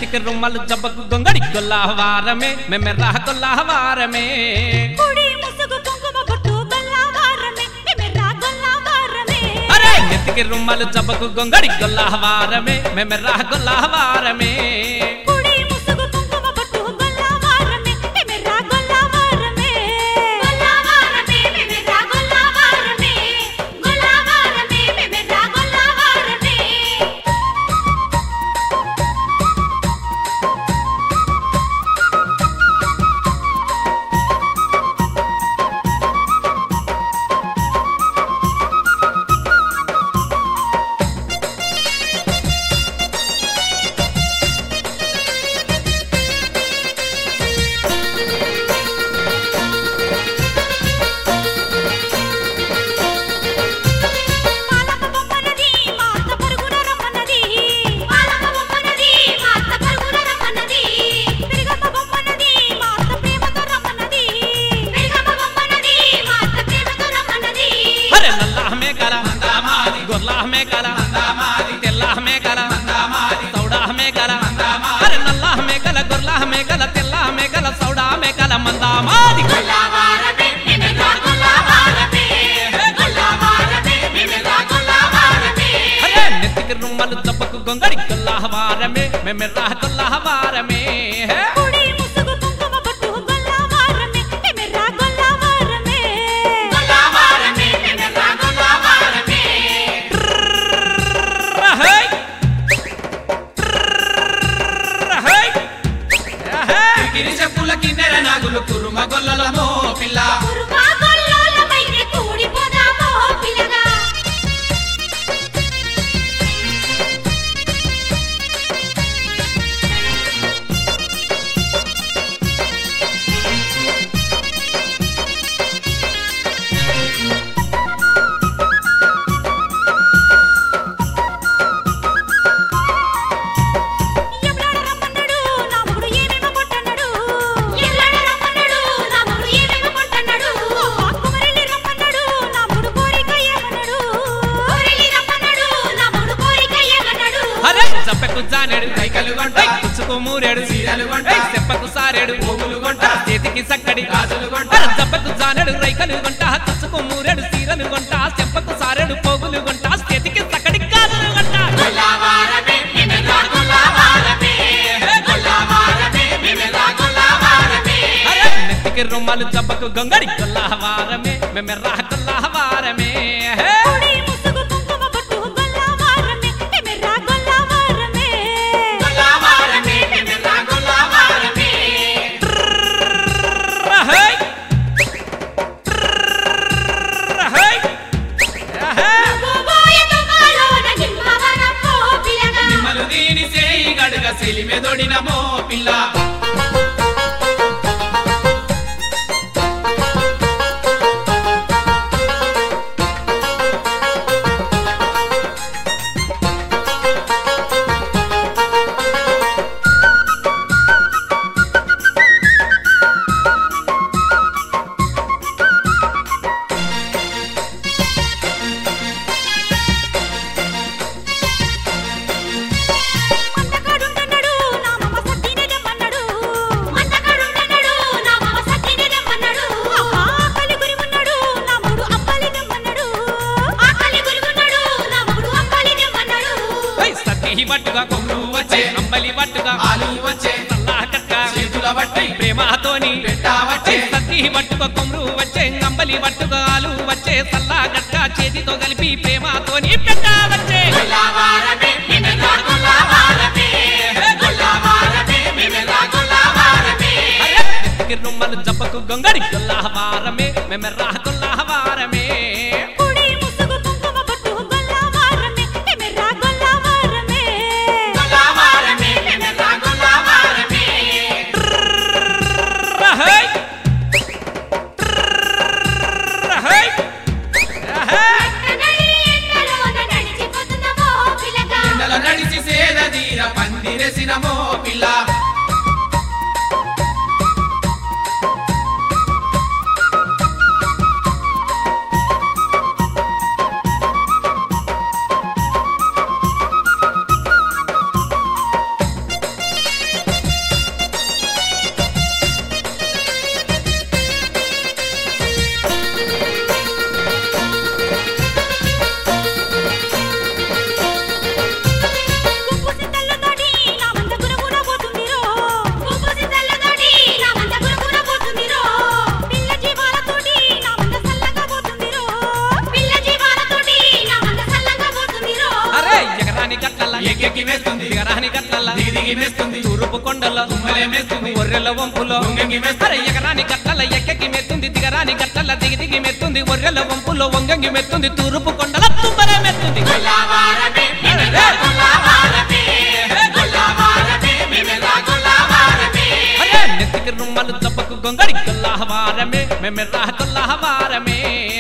నెత్తికి రుమ్మలు జబ్బకు గొంగడి గొల్లవారమే మెమెర్రా గొల్లవారమే కుడి ముసుగు కుంకుమ బొట్టు గొల్లవారమే మెమెర్రా గొల్లవారమే అరే నెత్తికి రుమ్మలు జబ్బకు గొంగడి గొల్లవారమే మెమెర్రా గొల్లవారమే కుడి ముసుగు కుంకుమ బొట్టు గొల్లవారమే మెమెర్రా గొల్లవారమే గొల్లవారమే మెమెర్రా గొల్లవారమే గొల్లవారమే మెమెర్రా గొల్లవారమే పాలక బొమ్మనది మాత పరుగున రమ్మన్నది పాలక బొమ్మనది మాత పరుగున రమ్మన్నది పెరిగమ్మ బొమ్మనది మాత ప్రేమతో రమ్మన్నది పెరిగమ్మ బొమ్మనది మాత ప్రేమతో రమ్మన్నది అరే నల్లాహమే కల గొర్లాహమే కల తెల్లాహమే కల సౌడాహమే కల అరే నల్లాహమే కల గొర్లాహమే కల తెల్లాహమే కల సౌడాహమే కల మందామాది గొల్లవారమే మెమెర్రా గొల్లవారమే గొల్లవారమే మెమెర్రా గొల్లవారమే అరే నెత్తికి రుమ్మలు జబ్బకు గొంగడి గొల్లవారమే మెమెర్రా గొల్లవారమే కుడి ముసుగు కుంకుమ బొట్టు గొల్లవారమే మెమెర్రా గొల్లవారమే గొల్లవారమే మెమెర్రా గొల్లవారమే రహై రహై రహై గిరి చెప్పుల కిన్నెర నాగులు కురుమ గొల్లలమో పిల్ల కురుమా గొల్లోలమైతే కూడిపోదామో పిల్లగా ఎవ్వడ రమ్మన్నాడు నా మొగుడు ఏమేమో కొట్టన్నాడు ఎవ్వడ రమ్మన్నాడు నా మొగుడు ఏమేమో కొట్టన్నాడు కుమరెల్లి రమ్మన్నాడు నా మొగుడు కోరిక ఏమన్నాడు కోరెల్లి రమ్మన్నాడు నా మొగుడు కోరిక ఏమన్నాడు అరే చంపెకు జానెడు కైకలు గొంట పుచ్చుకు మూరెడు చీరలు గొంట చెప్పకు సారెడు పోగులు గొంట చేతికి సక్కడి గాజులు గొంట అరే జబ్బకు జానెడు రైకలు గొంట తుచ్చుకు మూరెడు సీరలు గొంట చెంపకు సారెడు పోగులు గొంట చేతికి సక్కడి గాజులు గొంట గొల్లవారమే మెమెర్రా గొల్లవారమే గొల్లవారమే మెమెర్రా గొల్లవారమే అరే నెత్తికి రుమ్మలు జబ్బకు గొంగడి గొల్లవారమే మెమెర్రా గొల్లవారమే కుడి ముసుగు కుంకుమ బొట్టు గొల్లవారమే మెమెర్రా గొల్లవారమే గొల్లవారమే మెమెర్రా గొల్లవారమే రహై రహై రహై గోబోయ దుకాలోన నిమ్మవరమో పిల్లగా నిమ్మలు దీని చేయి గడుగ సెలిమెదొడినమో పిల్ల మందకాడుండన్నాడు నా మమ సత్తినే రమ్మన్నాడు మందకాడుండన్నాడు నా మమ సత్తినే రమ్మన్నాడు ఆకలి గురి ఉన్నాడు నా మూడు అప్పాలి రమ్మన్నాడు ఆకలి గురి ఉన్నాడు నా మూడు అప్పాలి రమ్మన్నాడు ఓయ్ సత్తి బట్టుగా కొమ్ము వచ్చే అంబలి బట్టుగా ఆలు వచ్చే సల్లాహ కట్ట చేతుల బట్టి ప్రేమతోని పెట్టా వచ్చే సత్తి బట్టుక కొమ్రు వచ్చే అంబలి బట్టుగా ఆలు వచ్చే సల్లా గట్ట చేతితో కలిపి ప్రేమతోని పెట్ట వచ్చే గొల్లవారమే మెమెర్రా గొల్లవారమే గొల్లవారమే మెమెర్రా గొల్లవారమే అరే నెత్తికి రుమ్మలు జబ్బకు గొంగడి గొల్లవారమే మెమెర్రా గొల్లవారమే కుడి ముసుగు కుంకుమ బొట్టు గొల్లవారమే మెమెర్రా గొల్లవారమే గొల్లవారమే మెమెర్రా గొల్లవారమే రహై రహై రహై నడి ఎండలోన నడిచిపోతున్నామో పిల్లగా ఎండల నడిచి సేద తీర పందిరెసినమో పిల్ల ఎక్కెక్కి వేస్తుంది దిగరాని గట్లల్ల దిగి దిగి వేస్తుంది తూర్పు కొండల్లో తుమ్మలేమేస్తుంది ఒర్రెల వంపులో వంగంగి వేస్తుంది అరే ఎగరాని గట్లల ఎక్కెక్కి మెత్తుంది దిగరాని గట్లల దిగి దిగి మెత్తుంది ఒర్రెల వంపులో వంగంగి మెత్తుంది తూర్పు కొండల తుంబరే మెత్తుంది గొల్లవారమే మేమెల్లా గొల్లవారమే గొల్లవారమే మేమెల్లా గొల్లవారమే అరే నెత్తికి రుమ్మలు తప్పకు గొంగడి గొల్లహవారమే మెమెర్రా గొల్లహవారమే